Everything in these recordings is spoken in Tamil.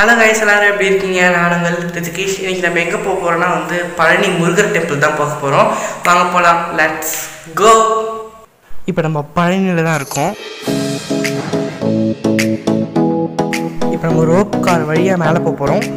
ஹலோ கைஸ் எல்லாரும் எப்படி இருக்கீங்க நானுங்கள் ரிஜிகேஷ் இன்னைக்கு நம்ம எங்கே போக போகிறோம்னா வந்து பழனி முருகர் டெம்பிள் தான் போக போகிறோம் வாங்க போகலாம் லெட்ஸ் கோ இப்போ நம்ம பழனியில் தான் இருக்கோம் இப்போ நம்ம ரோப் கார் வழியாக மேலே போக போகிறோம்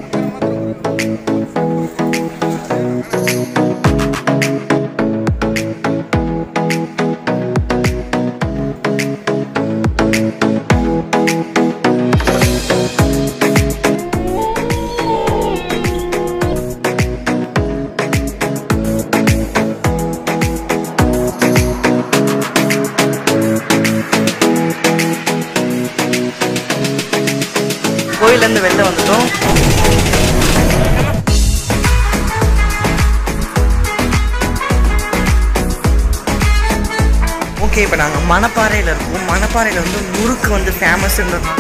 கோயிலேருந்து வெளில வந்துட்டோம் ஓகே இப்போ நாங்கள் மணப்பாறையில் இருக்கோம் மணப்பாறையில் வந்து முறுக்கு வந்து ஃபேமஸ்ன்றது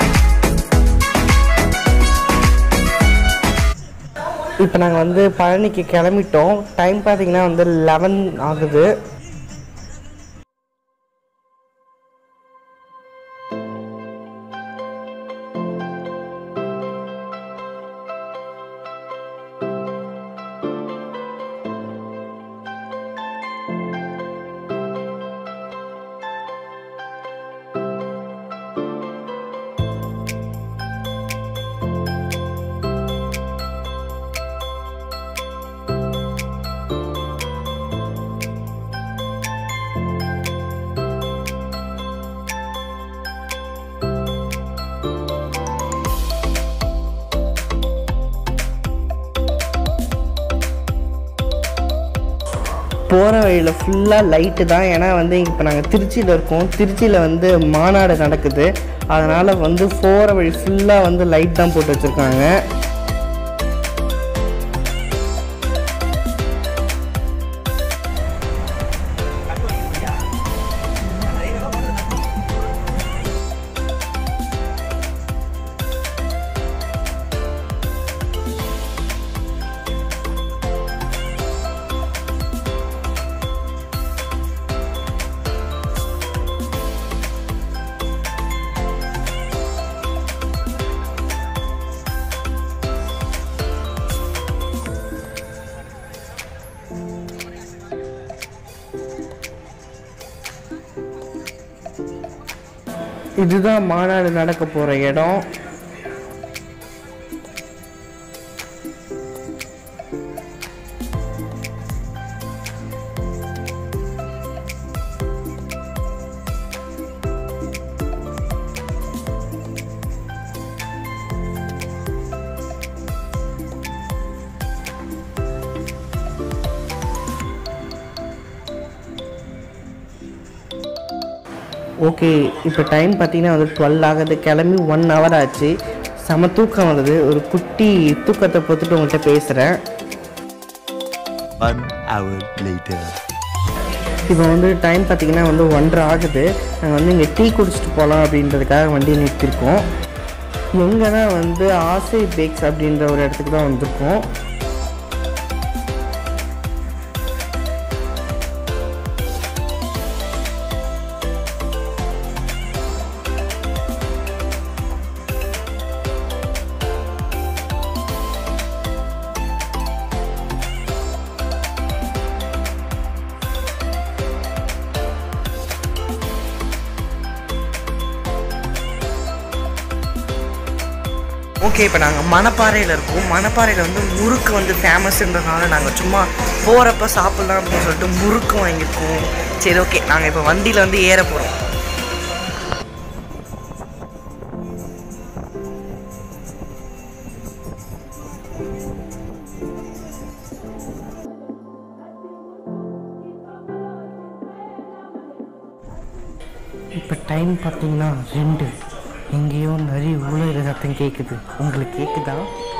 இப்போ நாங்கள் வந்து பழனிக்கு கிளம்பிட்டோம் டைம் பார்த்தீங்கன்னா வந்து லெவன் ஆகுது போகிற வழியில் ஃபுல்லாக லைட்டு தான் ஏன்னா வந்து இப்போ நாங்கள் திருச்சியில் இருக்கோம் திருச்சியில் வந்து மாநாடு நடக்குது அதனால் வந்து போகிற வழி ஃபுல்லாக வந்து லைட் தான் போட்டு வச்சுருக்காங்க இதுதான் மாநாடு நடக்க போகிற இடம் ஓகே இப்போ டைம் பார்த்தீங்கன்னா வந்து டுவெல் ஆகுது கிளம்பி ஒன் ஹவர் ஆச்சு செம தூக்கம் வருது ஒரு குட்டி தூக்கத்தை பொறுத்துட்டு உங்கள்கிட்ட பேசுகிறேன் One hour later. இப்போ வந்து டைம் பார்த்தீங்கன்னா வந்து ஒன்றரை ஆகுது நாங்கள் வந்து இங்கே டீ குடிச்சிட்டு போகலாம் அப்படின்றதுக்காக வண்டி நிறுத்திருக்கோம் எங்கன்னா வந்து ஆசை பேக்ஸ் அப்படின்ற ஒரு இடத்துக்கு தான் வந்திருக்கோம் ஓகே இப்போ நாங்கள் மணப்பாறையில் இருக்கோம் மணப்பாறையில் வந்து முறுக்கு வந்து ஃபேமஸ்ன்றதுனால நாங்கள் சும்மா போகிறப்ப சாப்பிட்லாம் அப்படின்னு சொல்லிட்டு முறுக்கு வாங்கியிருக்கோம் சரி ஓகே நாங்கள் இப்போ வண்டியில் வந்து ஏற போகிறோம் இப்போ டைம் பார்த்தீங்கன்னா ரெண்டு எங்கேயோ நிறைய ஊழல் சத்தம் கேட்குது உங்களுக்கு கேட்குதா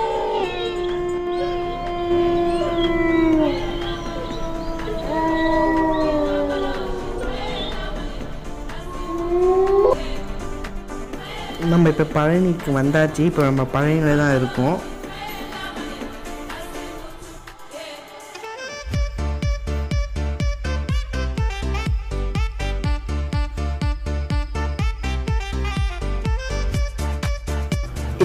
நம்ம இப்போ பழனிக்கு வந்தாச்சு இப்போ நம்ம பழனியில் தான் இருக்கோம்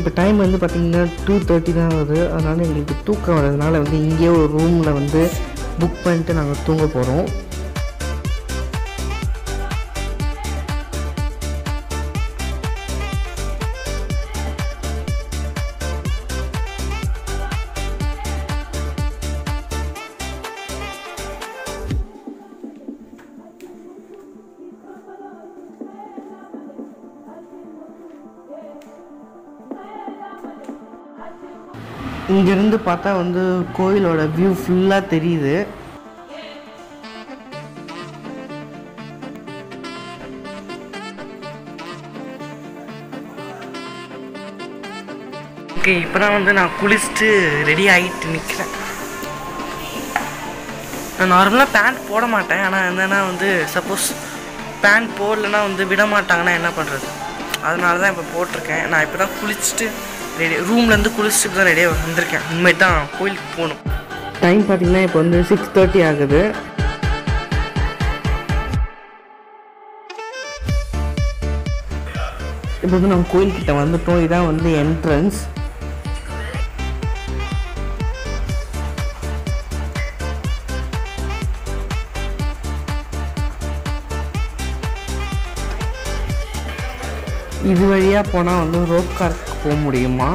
இப்போ டைம் வந்து பார்த்திங்கன்னா டூ தேர்ட்டி தான் ஆகுது அதனால் எங்களுக்கு தூக்கம் வர்றதுனால வந்து இங்கேயே ஒரு ரூமில் வந்து புக் பண்ணிட்டு நாங்கள் தூங்க போகிறோம் இங்கேருந்து பார்த்தா வந்து கோயிலோட வியூ ஃபுல்லாக தெரியுது ஓகே இப்போ தான் வந்து நான் குளிச்சுட்டு ரெடி ஆகிட்டு நிற்கிறேன் நான் நார்மலாக பேண்ட் போட மாட்டேன் ஆனால் என்னென்னா வந்து சப்போஸ் பேண்ட் போடலைன்னா வந்து விட மாட்டாங்கன்னா என்ன பண்ணுறது அதனால தான் இப்போ போட்டிருக்கேன் நான் இப்போ தான் குளிச்சுட்டு ரெடி ரூம்லேருந்து குளிச்சுட்டு தான் ரெடியாக வந்திருக்கேன் உண்மை தான் கோயிலுக்கு போகணும் டைம் பார்த்தீங்கன்னா இப்போ வந்து சிக்ஸ் தேர்ட்டி ஆகுது இப்போ வந்து நம்ம கோயில்கிட்ட வந்துட்டோம் இதான் வந்து என்ட்ரன்ஸ் இது வழியாக போனால் வந்து ரோப் கார்க்கு போக முடியுமா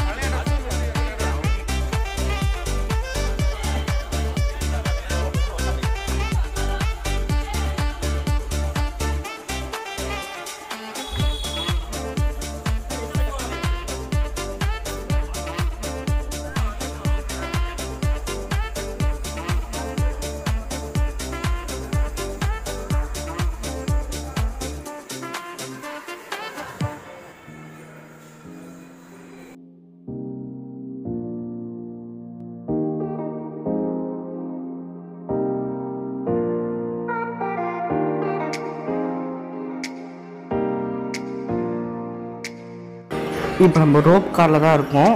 இப்போ நம்ம ரோப் காரில் தான் இருக்கோம்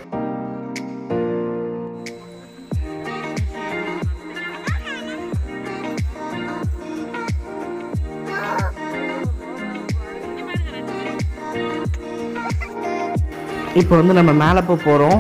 இப்போ வந்து நம்ம மேலே போக போகிறோம்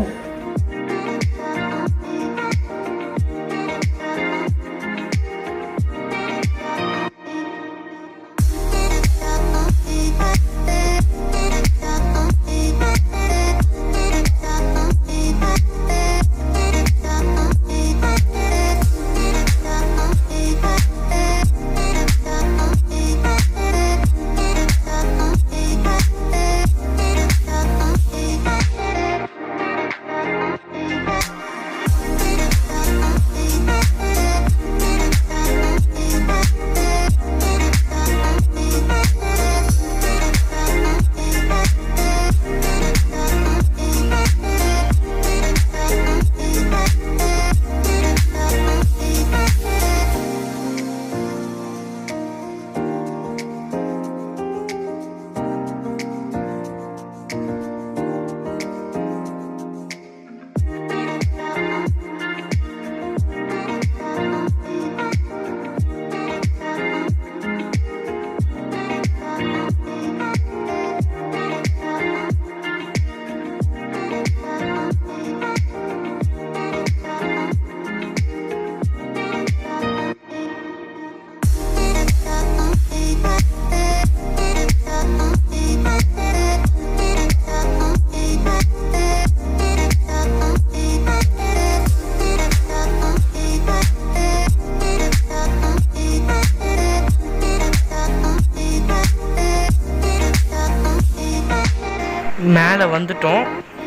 மேலே வந்துட்டோம்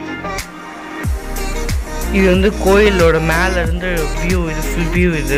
இது வந்து கோயிலோட மேலே இருந்து வியூ இது ஃபுல் வியூ இது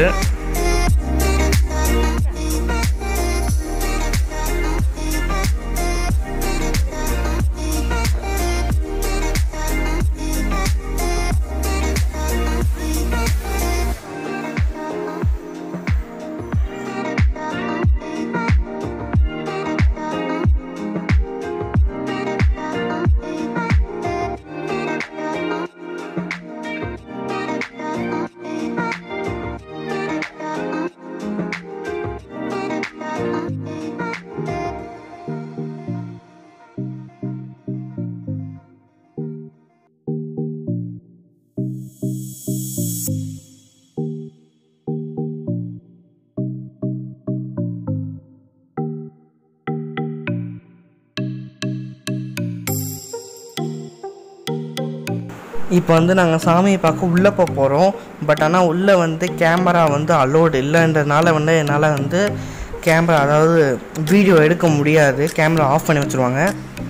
இப்போ வந்து நாங்கள் சாமியை பார்க்க உள்ளே போக போகிறோம் பட் ஆனால் உள்ளே வந்து கேமரா வந்து அலோடு இல்லைன்றதுனால வந்து என்னால் வந்து கேமரா அதாவது வீடியோ எடுக்க முடியாது கேமரா ஆஃப் பண்ணி வச்சுருவாங்க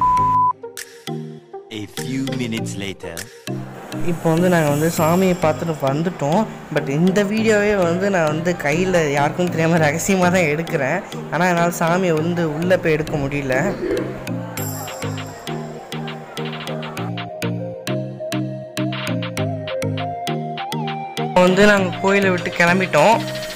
A few minutes later. இப்போ வந்து நாங்கள் வந்து சாமியை பார்த்துட்டு வந்துட்டோம் பட் இந்த வீடியோவே வந்து நான் வந்து கையில் யாருக்கும் தெரியாமல் ரகசியமாக தான் எடுக்கிறேன் ஆனால் என்னால் சாமியை வந்து உள்ளே போய் எடுக்க முடியல இப்போ வந்து நாங்கள் கோயிலை விட்டு கிளம்பிட்டோம்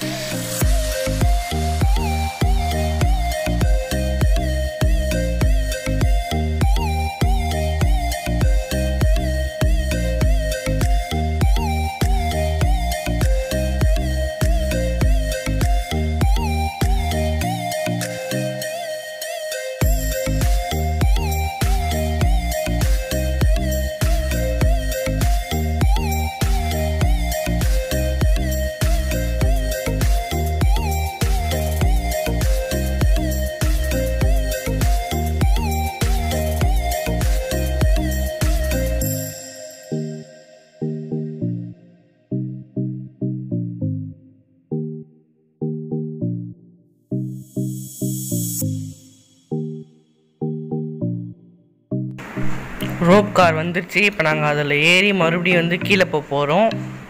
ரோப் கார் வந்துருச்சு இப்போ நாங்கள் அதில் ஏறி மறுபடியும் வந்து கீழே போக போகிறோம்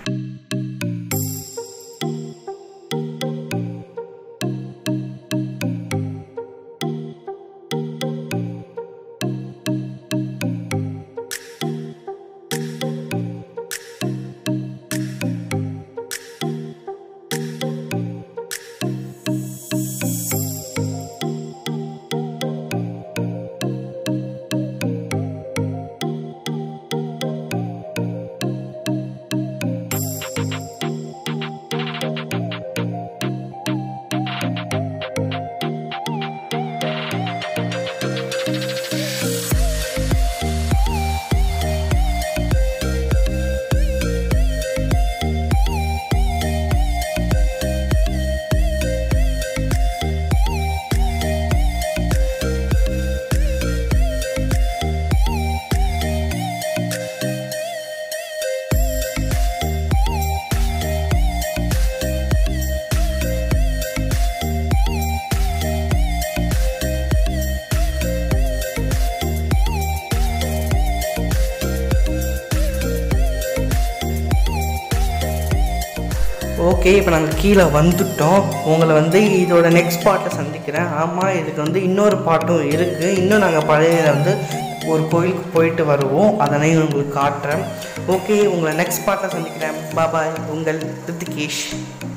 ஓகே இப்போ நாங்கள் கீழே வந்துட்டோம் உங்களை வந்து இதோட நெக்ஸ்ட் பார்ட்டை சந்திக்கிறேன் ஆமாம் இதுக்கு வந்து இன்னொரு பாட்டும் இருக்குது இன்னும் நாங்கள் பழைய வந்து ஒரு கோயிலுக்கு போயிட்டு வருவோம் அதனை உங்களுக்கு காட்டுறேன் ஓகே உங்களை நெக்ஸ்ட் பார்ட்டில் சந்திக்கிறேன் பாபாய் உங்கள் ரித்திகேஷ்